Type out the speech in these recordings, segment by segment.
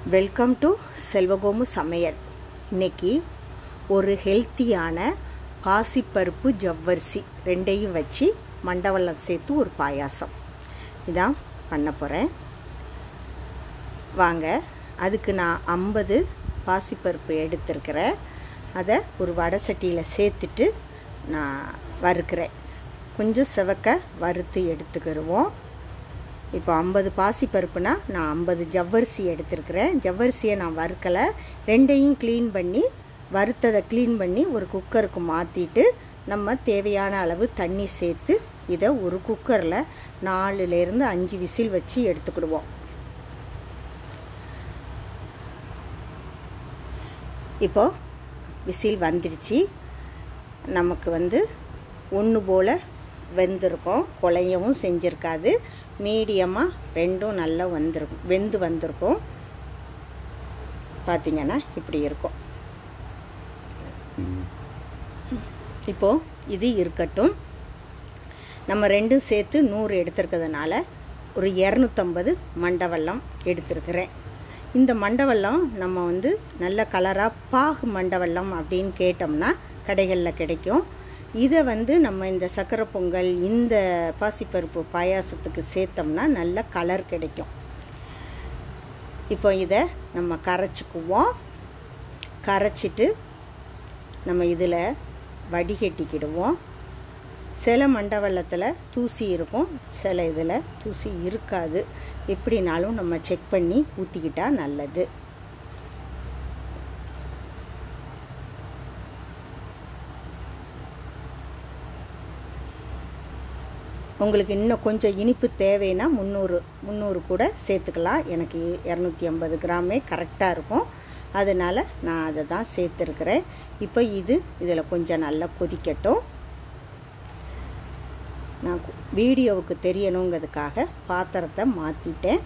welcome to செல்வகோமு சமையல் இன்னைக்கு ஒரு ஹெல்த்தியான பாசிப்பருப்பு ஜவ்வரிசி ரெண்டையும் வச்சு மண்டவெல்லம் சேர்த்து ஒரு பாயாசம் இதான் பண்ண போகிறேன் வாங்க அதுக்கு நான் ஐம்பது பாசிப்பருப்பு எடுத்திருக்கிறேன் அதை ஒரு வடை சட்டியில் சேர்த்துட்டு நான் வறுக்கிறேன் கொஞ்சம் செவக்க வறுத்து எடுத்துக்கிடுவோம் இப்போ ஐம்பது பாசி பருப்புனா நான் ஐம்பது ஜவ்வரிசி எடுத்திருக்கிறேன் ஜவ்வரிசியை நான் வறுக்கலை ரெண்டையும் க்ளீன் பண்ணி வறுத்ததை க்ளீன் பண்ணி ஒரு குக்கருக்கு மாற்றிட்டு நம்ம தேவையான அளவு தண்ணி சேர்த்து இதை ஒரு குக்கரில் நாலுலேருந்து அஞ்சு விசில் வச்சு எடுத்துக்கிடுவோம் இப்போது விசில் வந்துடுச்சு நமக்கு வந்து ஒன்று போல் வெந்திருக்கும் குழையவும் செஞ்சுருக்காது மீடியமாக ரெண்டும் நல்லா வந்திருக்கும் வெந்து வந்திருக்கும் பார்த்திங்கன்னா இப்படி இருக்கும் இப்போது இது இருக்கட்டும் நம்ம ரெண்டும் சேர்த்து நூறு எடுத்துருக்கிறதுனால ஒரு இரநூத்தம்பது மண்டவெல்லம் எடுத்துருக்கிறேன் இந்த மண்டவெல்லம் நம்ம வந்து நல்ல கலராக பாகு மண்டவெல்லம் அப்படின்னு கேட்டோம்னா கடைகளில் கிடைக்கும் இதை வந்து நம்ம இந்த சக்கரை பொங்கல் இந்த பாசிப்பருப்பு பாயாசத்துக்கு சேர்த்தோம்னா நல்ல கலர் கிடைக்கும் இப்போ இதை நம்ம கரைச்சிக்குவோம் கரைச்சிட்டு நம்ம இதில் வடிகட்டிக்கிடுவோம் சில மண்டவெல்லத்தில் தூசி இருக்கும் சில இதில் தூசி இருக்காது எப்படினாலும் நம்ம செக் பண்ணி ஊற்றிக்கிட்டால் நல்லது உங்களுக்கு இன்னும் கொஞ்சம் இனிப்பு தேவைன்னா முந்நூறு முந்நூறு கூட சேர்த்துக்கலாம் எனக்கு இரநூத்தி ஐம்பது கிராமே கரெக்டாக இருக்கும் அதனால் நான் அதை தான் சேர்த்துருக்குறேன் இப்போ இது இதில் கொஞ்சம் நல்லா கொதிக்கட்டும் நான் வீடியோவுக்கு தெரியணுங்கிறதுக்காக பாத்திரத்தை மாற்றிட்டேன்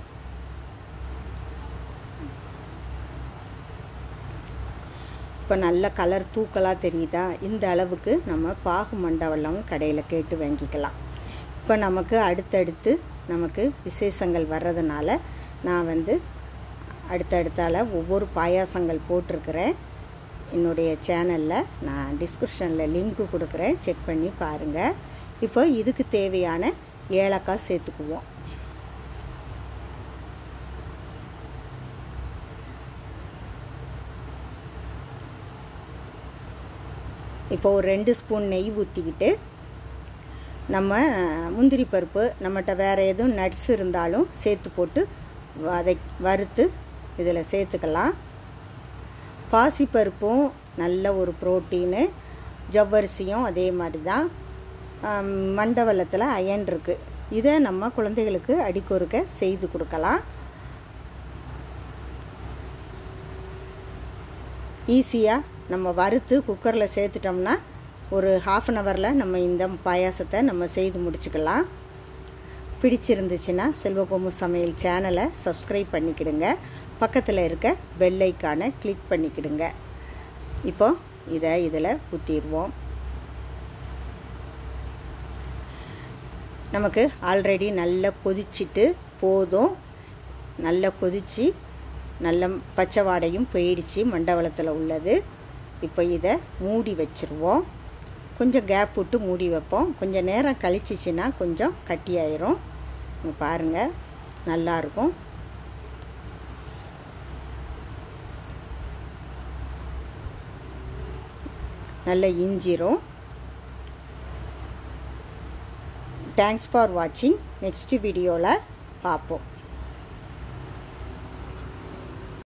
இப்போ நல்ல கலர் தூக்கலாக தெரியுதா இந்த அளவுக்கு நம்ம பாகு மண்டவெல்லாம் கடையில் கேட்டு வாங்கிக்கலாம் இப்போ நமக்கு அடுத்தடுத்து நமக்கு விசேஷங்கள் வர்றதுனால நான் வந்து அடுத்தடுத்தால் ஒவ்வொரு பாயாசங்கள் போட்டிருக்கிறேன் என்னுடைய சேனலில் நான் டிஸ்கிரிப்ஷனில் லிங்க்கு கொடுக்குறேன் செக் பண்ணி பாருங்கள் இப்போ இதுக்கு தேவையான ஏலக்காய் சேர்த்துக்குவோம் இப்போ ஒரு ரெண்டு ஸ்பூன் நெய் ஊற்றிக்கிட்டு நம்ம முந்திரி பருப்பு நம்மகிட்ட வேறு எதுவும் நட்ஸ் இருந்தாலும் சேர்த்து போட்டு வதை வறுத்து இதில் சேர்த்துக்கலாம் பாசிப்பருப்பும் நல்ல ஒரு ப்ரோட்டீனு ஜவ்வரிசியும் அதே மாதிரி தான் மண்டவெல்லத்தில் அயன் இருக்குது இதை நம்ம குழந்தைகளுக்கு அடிக்கொருக்க செய்து கொடுக்கலாம் ஈஸியாக நம்ம வறுத்து குக்கரில் சேர்த்துட்டோம்னா ஒரு ஹாஃப் அன் ஹவரில் நம்ம இந்த பாயாசத்தை நம்ம செய்து முடிச்சுக்கலாம் பிடிச்சிருந்துச்சுன்னா செல்வகோமு சமையல் சேனலை சப்ஸ்கிரைப் பண்ணிக்கிடுங்க பக்கத்தில் இருக்க பெல்லைக்கானை கிளிக் பண்ணிக்கிடுங்க இப்போ இதை இதில் ஊற்றிடுவோம் நமக்கு ஆல்ரெடி நல்லா கொதிச்சிட்டு போதும் நல்லா கொதித்து நல்ல பச்சை வாடையும் போயிடுச்சு மண்டவளத்தில் உள்ளது இப்போ இதை மூடி வச்சுருவோம் கொஞ்சம் கேப் விட்டு மூடி வைப்போம் கொஞ்சம் நேரம் கழிச்சிச்சின்னா கொஞ்சம் கட்டியாயிரும் பாருங்கள் நல்லாயிருக்கும் நல்ல இஞ்சிரும் தேங்க்ஸ் ஃபார் வாட்சிங் நெக்ஸ்ட் வீடியோவில் பார்ப்போம்